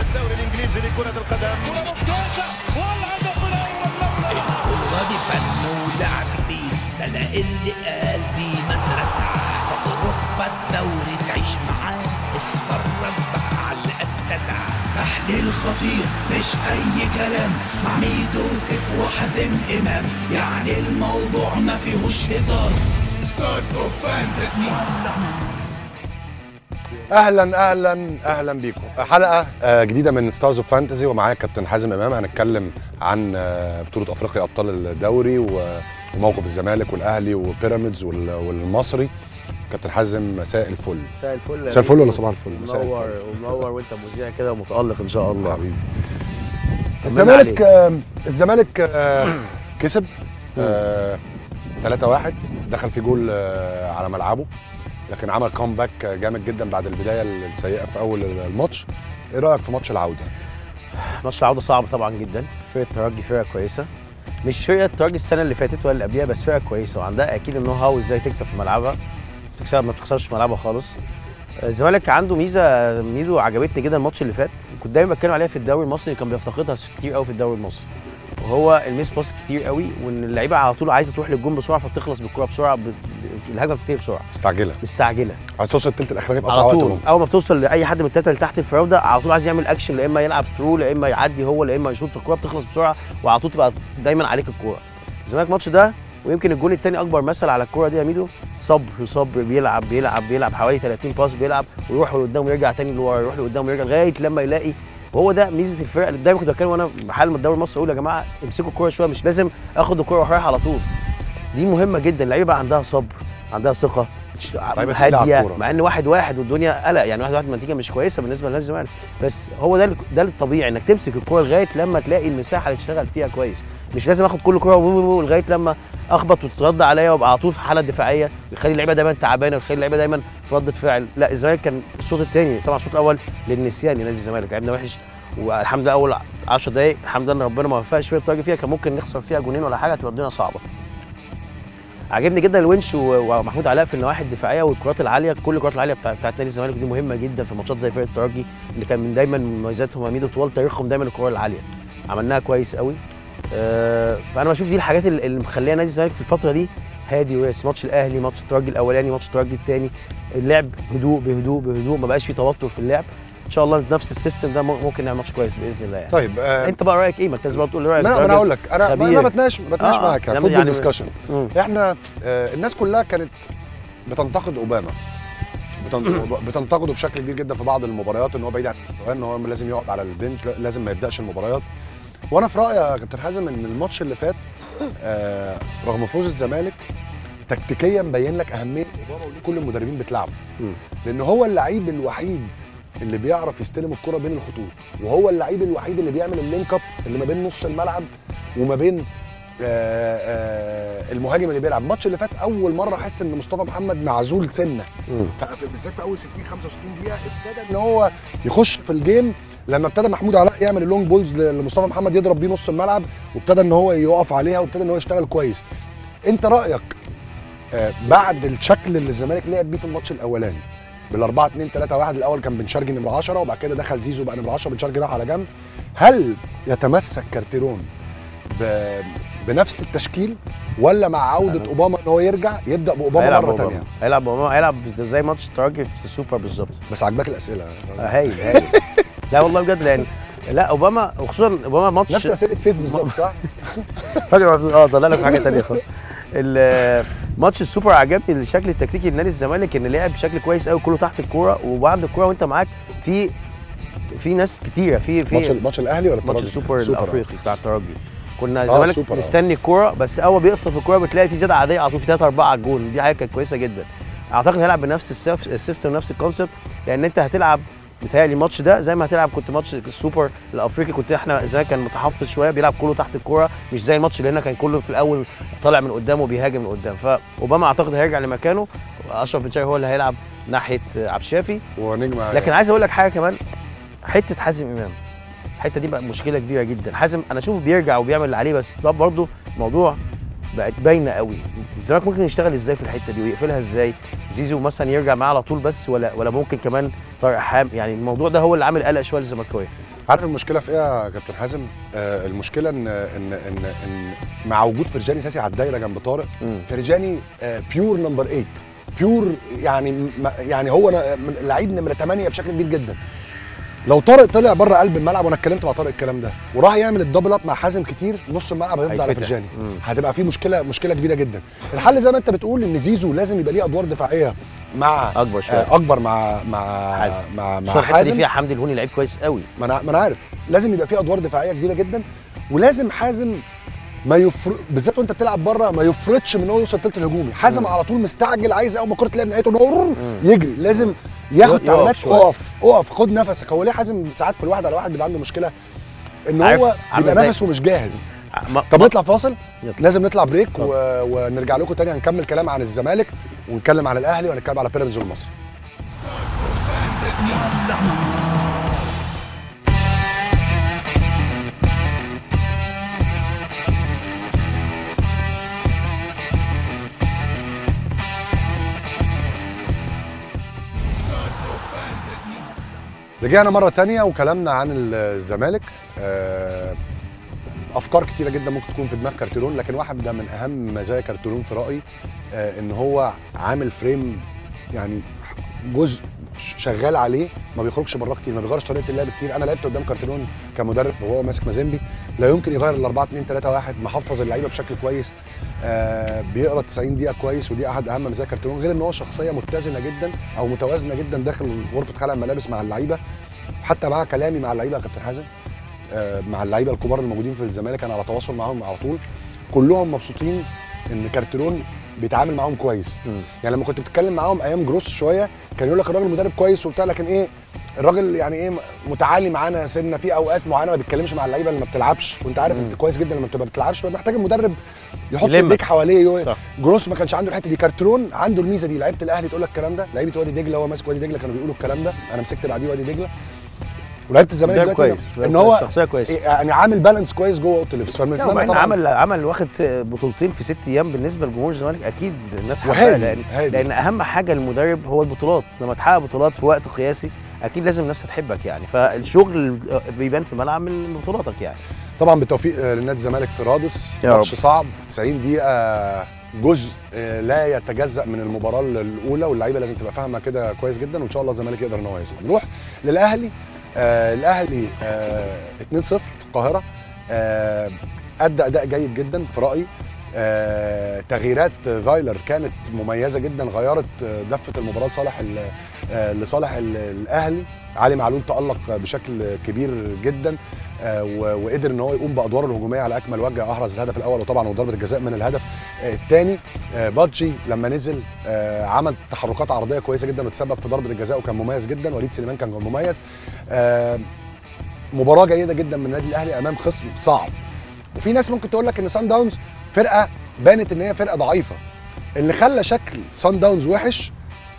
الدوري الانجليزي لكرة القدم الكورة دي فن ولعب بيرسى انا اللي قال دي مدرسة في أوروبا الدوري تعيش معاه اتفرج بقى على الأستاذة تحليل خطير مش أي كلام مع ميدو سيف وحازم إمام يعني الموضوع ما فيهوش هزار ستارز اوف فانتسي اهلا اهلا اهلا بيكم حلقه آه، جديده من ستارز اوف فانتزي ومعايا كابتن حازم امام هنتكلم عن آه، بطوله افريقيا ابطال الدوري و- وموقف الزمالك والاهلي وبيراميدز وال- والمصري كابتن حازم مساء الفل مساء الفل مساء الفل ولا صباح الفل مساء منور الفل ومنور وانت مذيع كده ومتالق ان شاء الله حبيبي طمنا الزمالك عليك. آه، الزمالك آه، كسب 3 1 دخل في جول آه، على ملعبه لكن عمل كومباك جامد جدا بعد البدايه السيئه في اول الماتش ايه رايك في ماتش العوده ماتش العوده صعب طبعا جدا فرقه الترجي فرقه كويسه مش فرقه الترجي السنه اللي فاتت ولا اللي قبلها بس فرقه كويسه وعندها اكيد النو هاو ازاي تكسب في ملعبها تكسب ما بتخسرش في ملعبها خالص الزمالك عنده ميزه ميدو عجبتني جدا الماتش اللي فات كنت دايما بتكلم عليها في الدوري المصري كان بيفتقدها كتير قوي في الدوري المصري وهو الميس باس كتير قوي وان اللعيبه على طول عايزه تروح للجون بسرعه فبتخلص بالكره بسرعه ب... الهجمه بتنتهي بسرعه مستعجله مستعجله عايز توصل التلت الاخراني باسرع على وقت طول ممكن اول ما بتوصل لاي حد من الثلاثه اللي تحت الفراوده على طول عايز يعمل اكشن لا اما يلعب ثرو لا اما يعدي هو لا اما يشوط في الكوره بتخلص بسرعه وعلى طول تبقى دايما عليك الكوره الزمالك الماتش ده ويمكن الجون الثاني اكبر مثل على الكوره دي يا ميدو صبر صبر بيلعب بيلعب بيلعب حوالي 30 باس بيلعب ويروح لقدام ويرجع تاني لورا يروح لقدام ويرجع لغايه لما يلاقي وهو ده ميزه الفرق اللي دايما كنت بتكلم وانا محل من الدوري المصري اقول يا جماعه امسكوا الكوره شويه مش لازم اخد الكوره واروح رايح على طول دي مهمه جدا اللعيبه بقى عندها صبر عندها ثقه مش- لعيبة تقيلة على هاديه الكورة. مع ان واحد واحد والدنيا قلق يعني واحد واحد النتيجه مش كويسه بالنسبه لنادي الزمالك بس هو ده ال- ده الطبيعي انك تمسك الكوره لغايه لما تلاقي المساحه اللي تشتغل فيها كويس مش لازم اخد كل كوره وو- وو- وو لغايه لما اخبط وتترد عليا وابقى على طول في حاله دفاعيه يخلي اللعيبه دايما تعبانه ويخلي اللعيبه دايما في رده فعل لا الزمالك كان الشوط الثاني طبعا الشوط الاول للنسيان لنادي الزمالك لعبنا وحش والحمد لله اول 10 دقائق الحمد لله ان ربنا ما وفقش فيها الترجي فيها كان ممكن نخسر فيها جونين ولا حاجه تبقى الدنيا صعبه عجبني جدا الونش و- ومحمود علاء في النواحي الدفاعيه والكرات العاليه كل الكرات العاليه بتاع- بتاعت نادي الزمالك دي مهمه جدا في ماتشات زي فرقه الترجي اللي كان من دايما من مميزاتهم اميدو طوال تاريخهم دايما الكره العاليه عملناها كويس قوي آه، فانا بشوف دي الحاجات اللي اللي مخليه نادي الزمالك في الفتره دي هادي وريس ماتش الاهلي ماتش الترجي الاولاني ماتش الترجي الثاني اللعب هدوء بهدوء بهدوء ما بقاش فيه توتر في اللعب ان شاء الله نفس السيستم ده ممكن نعمل ماتش كويس باذن الله يعني طيب آه انت بقى رايك ايه ما انت لازم بقى تقول لي رايك ما انا ما راجل انا اقول لك انا خبير. انا بتناقش بتناقش آه، معاك يعني- فوتبول يعني- ديسكشن مم. احنا آه الناس كلها كانت بتنتقد اوباما بتن- بتنتقده بشكل كبير جدا في بعض المباريات ان هو بعيد عن مستواه ان هو لازم يقعد على البنش لا- لازم ما يبداش المباريات وانا في رايي يا كابتن حازم ان الماتش اللي فات آه رغم فوز الزمالك تكتيكيا مبين لك اهميه اوباما وليه كل المدربين بتلعبه مم. لان هو اللعيب الوحيد اللي بيعرف يستلم الكرة بين الخطوط وهو اللعيب الوحيد اللي بيعمل اللينك اب اللي ما بين نص الملعب وما بين آه، آه، المهاجم اللي بيلعب الماتش اللي فات اول مره احس ان مصطفى محمد معزول سنه مم. ف- بالذات في اول 60 65 دقيقه ابتدى ان هو يخش في الجيم لما ابتدى محمود علاء يعمل اللونج بولز ل- لمصطفى محمد يضرب بيه نص الملعب وابتدى ان هو يقف عليها وابتدى ان هو يشتغل كويس انت رايك آه، بعد الشكل اللي الزمالك لعب بيه في الماتش الاولاني بال 4 2 3 1 الاول كان بن شرقي نمره 10 وبعد كده دخل زيزو بقى نمره 10 بن شرقي راح على جنب هل يتمسك كارتيرون ب... بنفس التشكيل ولا مع عوده أنا- اوباما ان هو يرجع يبدا باوباما هيلعب مره بأوباما. ثانيه هيلعب بأوباما هيلعب زي ماتش الترجي في السوبر بالظبط بس عجباك الاسئله آه، هايل هايل لا والله بجد لان لا اوباما وخصوصا اوباما ماتش نفس اسئله سيف بالظبط صح؟ فجاه اه ضلالك في حاجه ثانيه خالص ال- ماتش السوبر عجبني الشكل التكتيكي لنادي الزمالك ان لعب بشكل كويس قوي كله تحت الكوره وبعد الكوره وانت معاك في في ناس كتيره في ماتش في ماتش الاهلي ولا ماتش الترجي؟ السوبر سوبر، آه. الافريقي بتاع الترجي كنا السوبر، الزمالك آه. مستني الكوره بس اول بيقطف الكوره بتلاقي في زياده عاديه على طول في 3 4 على الجون دي حاجه كانت كويسه جدا اعتقد هيلعب بنفس السيف- السيستم نفس الكونسيبت لان انت هتلعب بتهيألي الماتش ده زي ما هتلعب كنت ماتش السوبر الافريقي كنت احنا زي كان متحفظ شويه بيلعب كله تحت الكوره مش زي الماتش اللي هنا كان كله في الاول طالع من قدام وبيهاجم من قدام فاوباما اعتقد هيرجع لمكانه اشرف بن شرقي هو اللي هيلعب ناحيه عبد الشافي ونجم لكن عايز اقول لك حاجه كمان حته حازم امام الحته دي بقى مشكله كبيره جدا حازم انا اشوفه بيرجع وبيعمل اللي عليه بس طب برضه الموضوع بقت باينه قوي الزمالك ممكن يشتغل ازاي في الحته دي ويقفلها ازاي زيزو مثلا يرجع معاه على طول بس ولا ولا ممكن كمان طارق حام يعني الموضوع ده هو اللي عامل قلق شويه للزملكاويه عارف المشكله في ايه يا كابتن حازم؟ آه المشكله ان ان ان ان مع وجود فرجاني ساسي على الدايره جنب طارق مم. فرجاني آه بيور نمبر 8 بيور يعني م- يعني هو ن- من- لعيب نمره 8 بشكل كبير جدا لو طارق طلع بره قلب الملعب وانا اتكلمت مع طارق الكلام ده وراح يعمل الدبل اب مع حازم كتير نص الملعب هيفضل على هيتفتح. فرجاني مم. هتبقى في مشكله مشكله كبيره جدا الحل زي ما انت بتقول ان زيزو لازم يبقى ليه ادوار دفاعيه مع اكبر شويه آه اكبر مع مع حازم. مع خصوصا مع الحته دي حازم فيها حمدي الهوني لعيب كويس قوي ما انا ما انا عارف لازم يبقى في ادوار دفاعيه كبيره جدا ولازم حازم ما يفر... بالذات وانت بتلعب بره ما يفرطش من هو يوصل الثلث الهجومي حازم مم. على طول مستعجل عايز اول ما الكره تلاقي نهايته نور مم. يجري لازم ياخد يقف تعليمات شوية. اقف اقف خد نفسك هو ليه حازم ساعات في الواحد على واحد بيبقى عنده مشكله ان عارف، هو عامل بيبقى زي- نفسه مش جاهز ما- طب نطلع فاصل يطلع. لازم نطلع بريك اتفضل. و... ونرجع لكم تاني هنكمل كلام عن الزمالك ونتكلم عن الاهلي وهنتكلم على بيراميدز والمصري رجعنا مرة تانية وكلامنا عن الزمالك آه، أفكار كتيرة جدا ممكن تكون في دماغ كارتيرون لكن واحدة من أهم مزايا كارتيرون في رأيي آه، إن هو عامل فريم يعني جزء شغال عليه ما بيخرجش بره كتير ما بيغيرش طريقه اللعب كتير انا لعبت قدام كارتيرون كمدرب وهو ماسك مازيمبي لا يمكن يغير ال 4 2 3 1 محفظ اللعيبه بشكل كويس آه بيقرا 90 دقيقه كويس ودي احد اهم مزايا كارتيرون غير ان هو شخصيه متزنه جدا او متوازنه جدا داخل غرفه خلع الملابس مع اللعيبه حتى مع كلامي مع اللعيبه يا كابتن حازم آه مع اللعيبه الكبار الموجودين في الزمالك انا على تواصل معاهم على طول كلهم مبسوطين ان كارتيرون بيتعامل معاهم كويس مم. يعني لما كنت بتتكلم معاهم ايام جروس شويه كان يقول لك الراجل مدرب كويس وبتاع لكن ايه الراجل يعني ايه متعالي معانا سنه في اوقات معينه ما بيتكلمش مع اللعيبه اللي ما بتلعبش وانت عارف مم. انت كويس جدا لما بتبقى ما بتلعبش بقى محتاج المدرب يحط يلمك. ايديك حواليه يو- صح. جروس ما كانش عنده الحته دي كارترون عنده الميزه دي لعيبه الاهلي تقول لك الكلام ده لعيبه وادي دجله هو ماسك وادي دجله كانوا بيقولوا الكلام ده انا مسكت بعديه وادي دجله ولعيبه الزمالك مدرب دلوقتي كويس ان هو شخصيه كويسه إيه يعني عامل بالانس كويس جوه اوضه اللبس لا فبنتمنى وبعدين طبعا عمل عمل واخد س- بطولتين في ست ايام بالنسبه لجمهور الزمالك اكيد الناس حباها وهادي لان هادي لان اهم حاجه للمدرب هو البطولات لما تحقق بطولات في وقت قياسي اكيد لازم الناس هتحبك يعني فالشغل بيبان في الملعب من بطولاتك يعني طبعا بالتوفيق آه، لنادي الزمالك في رادس يا ماتش رب. صعب 90 دقيقه جزء آه، لا يتجزا من المباراه الاولى واللعيبه لازم تبقى فاهمه كده كويس جدا وان شاء الله الزمالك يقدر ان هو يصعد نروح للاهلي آه الاهلي آه 2-0 في القاهره آه ادى اداء جيد جدا في رايي آه تغييرات فايلر كانت مميزه جدا غيرت آه، دفه المباراه لصالح ال- آه، لصالح ال- الاهلي علي معلول تالق بشكل كبير جدا آه، و- وقدر ان هو يقوم بادواره الهجوميه على اكمل وجه احرز الهدف الاول وطبعا وضربه الجزاء من الهدف الثاني بادجي لما نزل آه، عمل تحركات عرضيه كويسه جدا وتسبب في ضربه الجزاء وكان مميز جدا وليد سليمان كان مميز آه، مباراه جيده جدا من النادي الاهلي امام خصم صعب وفي ناس ممكن تقول لك ان سان داونز فرقه بانت ان هي فرقه ضعيفه اللي خلى شكل سان داونز وحش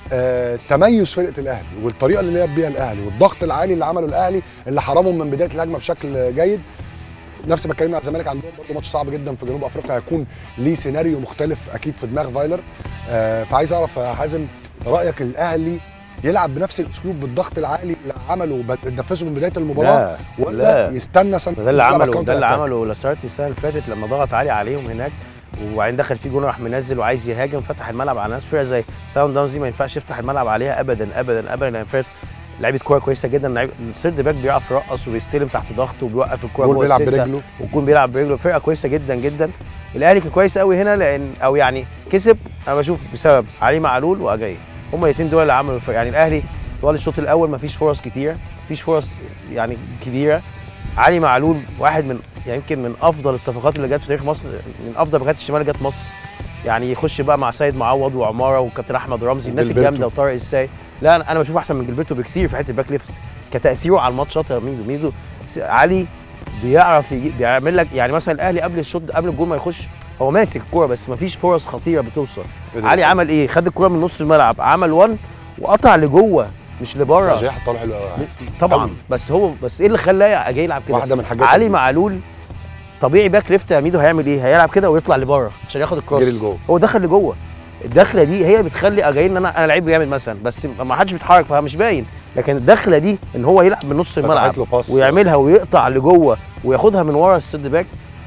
آه، تميز فرقه الاهلي والطريقه اللي لعب بيها الاهلي والضغط العالي اللي عمله الاهلي اللي حرمهم من بدايه الهجمه بشكل جيد نفس ما اتكلمنا على الزمالك عندهم برضه ماتش صعب جدا في جنوب افريقيا هيكون ليه سيناريو مختلف اكيد في دماغ فايلر آه، فعايز اعرف يا حازم رايك الاهلي يلعب بنفس الاسلوب بالضغط العالي اللي عمله بد- نفذه من بدايه المباراه لا ولا لا. يستنى سان ده اللي يلعب عمله counter ده اللي attack؟ عمله لاسارتي السنه اللي فاتت لما ضغط عالي عليهم هناك وبعدين دخل فيه جون راح منزل وعايز يهاجم فتح الملعب على ناس فرقه زي ساوند داونز دي ما ينفعش يفتح الملعب عليها ابدا ابدا ابدا لان فرقه لعيبه كوره كويسه جدا لعيب السيرد باك بيعرف يرقص وبيستلم تحت ضغط وبيوقف الكوره جول جوه بيلعب الستة. برجله ويكون بيلعب برجله فرقه كويسه جدا جدا الاهلي كان كويس قوي هنا لان او يعني كسب انا بشوف بسبب علي معلول واجاي هما الاثنين دول اللي عملوا الفرق يعني الاهلي طوال الشوط الاول ما فيش فرص كتير مفيش فرص يعني كبيره علي معلول واحد من يعني يمكن من افضل الصفقات اللي جت في تاريخ مصر من افضل باكات الشمال اللي جت مصر يعني يخش بقى مع سيد معوض وعماره وكابتن احمد رمزي الناس وجilberto. الجامده وطارق الساي لا انا انا بشوفه احسن من جilberto بكتير في حته الباك ليفت كتاثيره على الماتشات يا ميدو ميدو س- علي بيعرف يجي بيعمل لك يعني مثلا الاهلي قبل الشوط قبل الجول ما يخش هو ماسك الكوره بس ما فيش فرص خطيره بتوصل علي عمل ايه خد الكوره من نص الملعب عمل وان وقطع لجوه مش لبره سجاح طالع حلو قوي طبعا أوي. بس هو بس ايه اللي خلاه جاي يلعب كده واحده من حاجات علي معلول طبيعي باك ليفت يا ميدو هيعمل ايه هيلعب كده ويطلع لبره عشان ياخد الكروس جري لجوه هو دخل لجوه الدخله دي هي اللي بتخلي اجاي ان انا انا لعيب جامد مثلا بس ما حدش بيتحرك فمش باين لكن الدخله دي ان هو يلعب من نص الملعب فتحت له باص. ويعملها ويقطع لجوه وياخدها من ورا السد باك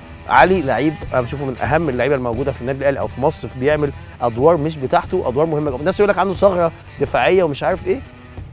علي لعيب انا بشوفه من اهم اللعيبه الموجوده في النادي الاهلي او في مصر بيعمل ادوار مش بتاعته ادوار مهمه جدا الناس يقول لك عنده ثغره دفاعيه ومش عارف ايه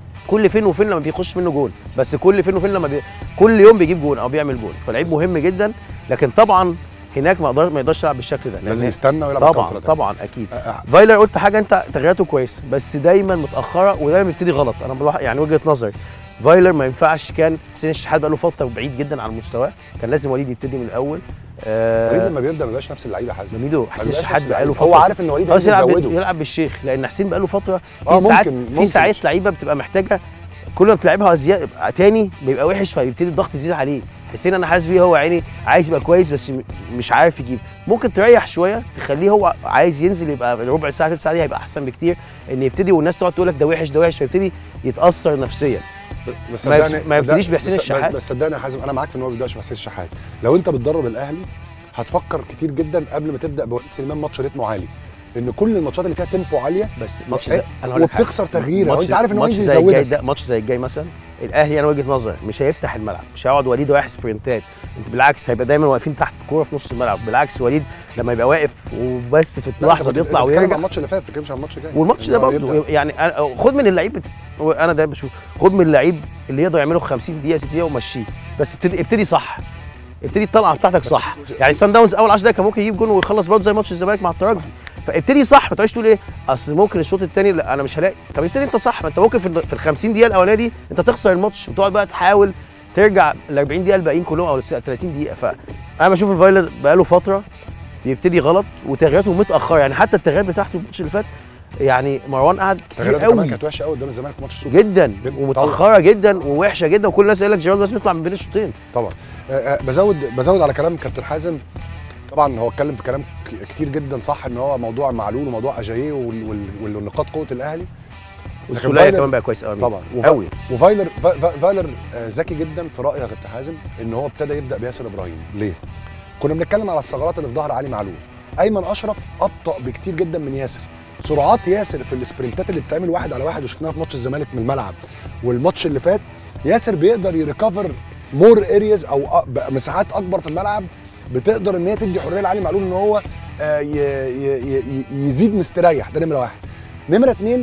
كل فين وفين لما بيخش منه جول بس كل فين وفين لما بي... كل يوم بيجيب جول او بيعمل جول فلعيب مهم جدا لكن طبعا هناك ما يقدر ما يقدرش يلعب بالشكل ده لازم لأن- يستنى ويلعب طبعا الكونترا تاني. طبعا اكيد آه، آه، فايلر قلت حاجه انت تغييراته كويسه بس دايما متاخره ودايما بيبتدي غلط انا بلاحظ يعني وجهه نظري فايلر ما ينفعش كان حسين الشحات بقى له فتره بعيد جدا عن مستواه كان لازم وليد يبتدي من الاول وليد آه لما بيبدا ما بيبقاش نفس اللعيبه حازم ميدو ما حسين بيبقاش الشحات نفس بقى له اللعيبة. فتره هو عارف ان وليد خلاص هينزل يلعب يزوده يلعب بالشيخ لان حسين بقى له فتره آه، في ساعات ممكن- في ممكن. ساعات لعيبه بتبقى محتاجه كل ما بتلعبها زياده تاني بيبقى وحش فيبتدي الضغط يزيد عليه حسين انا حاسس بيه هو عيني عايز يبقى كويس بس م- مش عارف يجيب ممكن تريح شويه تخليه هو عايز ينزل يبقى ربع ساعه ثلث ساعه دي هيبقى احسن بكتير ان يبتدي والناس تقعد تقول لك ده وحش ده وحش فيبتدي يتاثر نفسيا بس ما يف- صدقني- ما يبتديش صدقني- بحسين بس- الشحات. بس, بس صدقني يا حازم انا معاك في ان هو ما بيبداش بحسين الشحات لو انت بتدرب الاهلي هتفكر كتير جدا قبل ما تبدا بوليد سليمان ماتش ريتمه عالي لان كل الماتشات اللي فيها تيمبو عاليه بس ماتش إيه؟ زي انا هقول لك حاجة. وبتخسر تغييره ماتش- وانت عارف ان هو ماتش ينزل زي الجاي يزودك ده ماتش زي الجاي مثلا الاهلي انا وجهه نظري مش هيفتح الملعب مش هيقعد وليد واحد سبرنتات انت بالعكس هيبقى دايما واقفين تحت الكوره في نص الملعب بالعكس وليد لما يبقى واقف وبس في لا، اللحظه أنت بيطلع بتتكلم عن ويرجع الماتش اللي فات ما بتتكلمش عن الماتش الجاي والماتش ده إن هو برضه يبدأ. يعني أنا- خد من اللعيب بت- انا دايما بشوف خد من اللعيب اللي يقدر يعمله في 50 دقيقه 60 دقيقه ومشيه بس ابتدي ابتدي صح ابتدي الطلعه بتاعتك صح يعني سان داونز اول 10 دقايق كان ممكن يجيب جون ويخلص برضه زي ماتش الزمالك مع الترجي فابتدي صح ما تقعدش تقول ايه اصل ممكن الشوط الثاني لا انا مش هلاقي طب ابتدي انت صح ما انت ممكن في في ال 50 دقيقه الاولانيه دي انت تخسر الماتش وتقعد بقى تحاول ترجع ال 40 دقيقه الباقيين كلهم او ال 30 دقيقه فانا بشوف الفايلر بقاله فتره بيبتدي غلط وتغييراته متاخره يعني حتى التغييرات بتاعته الماتش اللي فات يعني مروان قعد كتير تغييراته كمان قوي كانت وحشه قوي قدام الزمالك في ماتش السوبر جدا جداً. ومتاخره جدا ووحشه جدا وكل الناس يقول لك جيرالدو لازم يطلع من بين الشوطين طبعا آه، آه، بزود بزود على كلام كابتن حازم طبعا هو اتكلم في كلام ك- كتير جدا صح ان هو موضوع معلول وموضوع اجاييه وال- وال- والنقاط قوه الاهلي والسوليه فايلر- كمان بقى كويس قوي طبعا وف- قوي وفايلر فا- فا- فايلر آه، ذكي جدا في رايي يا كابتن حازم ان هو ابتدى يبدا بياسر ابراهيم ليه؟ كنا بنتكلم على الثغرات اللي في ظهر علي معلول ايمن اشرف ابطا بكتير جدا من ياسر سرعات ياسر في السبرنتات اللي بتعمل واحد على واحد وشفناها في ماتش الزمالك من الملعب والماتش اللي فات ياسر بيقدر يريكفر مور ارياز او أ- ب- مساحات اكبر في الملعب بتقدر ان هي تدي حريه لعلي معلول ان هو آه، ي- ي- ي- يزيد مستريح ده نمره واحد نمره اتنين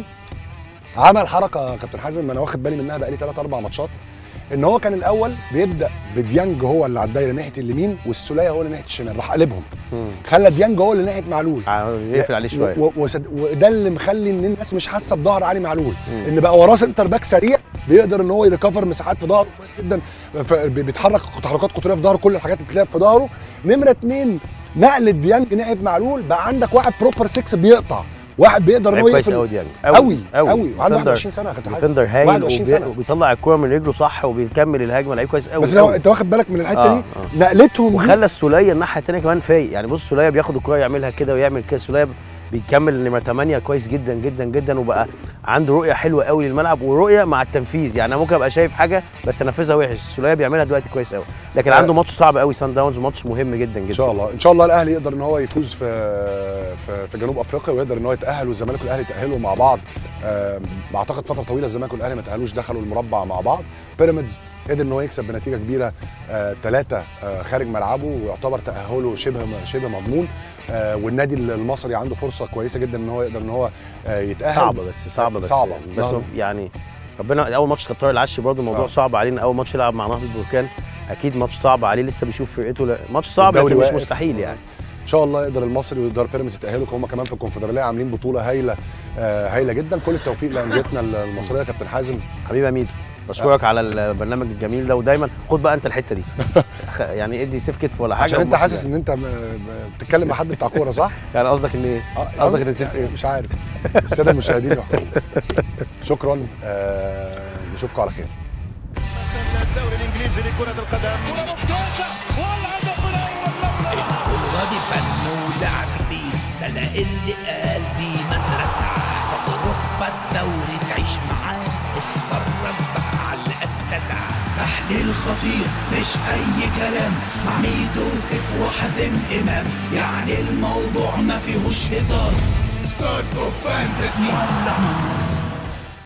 عمل حركه يا كابتن حازم انا واخد بالي منها بقالي ثلاث اربع ماتشات ان هو كان الاول بيبدا بديانج هو اللي على الدايره ناحيه اليمين والسوليه هو اللي ناحيه الشمال راح قلبهم خلى ديانج هو اللي ناحيه معلول يقفل عليه شويه و- و- وسد- وده اللي مخلي ان الناس مش حاسه بظهر علي معلول مم. ان بقى وراه سنتر باك سريع بيقدر ان هو يريكفر مساحات في ظهره كويس جدا ف- بي- بيتحرك تحركات قطريه في ظهره كل الحاجات اللي بتلاقيها في ظهره نمره اتنين نقل ديانج ناحيه معلول بقى عندك واحد بروبر 6 بيقطع واحد بيقدر ان لعيب هو كويس يقفل قوي دي يعني قوي قوي وعنده ديفندر- 21 سنه يا كابتن حازم ديفندر هايل 21 وبي- سنة. وبيطلع الكوره من رجله صح وبيكمل الهجمه لعيب كويس قوي بس لو قوي. انت واخد بالك من الحته آه، دي آه. نقلتهم دي وخلى السوليه الناحيه الثانيه كمان فايق يعني بص السوليه بياخد الكوره يعملها كده ويعمل كده السوليه بيكمل نمره 8 كويس جدا جدا جدا وبقى عنده رؤيه حلوه قوي للملعب ورؤيه مع التنفيذ يعني انا ممكن ابقى شايف حاجه بس انفذها وحش السوليه بيعملها دلوقتي كويس قوي لكن آه. عنده ماتش صعب قوي سان داونز ماتش مهم جدا جدا ان شاء الله ان شاء الله الاهلي يقدر ان هو يفوز في في, في جنوب افريقيا ويقدر ان هو يتاهل والزمالك والاهلي يتاهلوا مع بعض آم، بعتقد فتره طويله الزمالك والاهلي ما تاهلوش دخلوا المربع مع بعض بيراميدز قدر ان هو يكسب بنتيجه كبيره ثلاثه خارج ملعبه ويعتبر تاهله شبه شبه مضمون آه، والنادي المصري عنده فرصه كويسه جدا ان هو يقدر ان هو آه، يتاهل صعبه بس صعبه بس صعبة. بس نعم. يعني ربنا اول ماتش كان طارق العشي برضه الموضوع آه. صعب علينا اول ماتش يلعب مع نهضه البركان اكيد ماتش صعب عليه لسه بيشوف فرقته لا- ماتش صعب الدوري لكن مش واقف. مستحيل يعني ان شاء الله يقدر المصري ويقدر بيراميدز يتاهلوا هم كمان في الكونفدراليه عاملين بطوله هايله آه، هايله جدا كل التوفيق لانديتنا المصريه يا كابتن حازم حبيبي يا ميدو بشكرك على البرنامج الجميل ده ودايما خد بقى انت الحته دي خ- يعني ادي سيف كتف ولا حاجه عشان انت وماتش حاسس ده. ان انت م- م- بتتكلم مع حد بتاع كوره صح؟ يعني قصدك ان ايه؟ آه، قصدك ان سيف ايه؟ مش عارف الساده المشاهدين يحكموا شكرا آه، نشوفكم على خير الدوري الانجليزي لكرة القدم الكورة دي فن ولعب بيه السنة اللي قال دي مدرسة في أوروبا الدوري تعيش معاه اتفرج بقى على الأستاذة تحليل خطير مش أي كلام مع ميدو سيف وحازم إمام يعني الموضوع ما فيهوش هزار ستارز اوف فانتسي ولع نور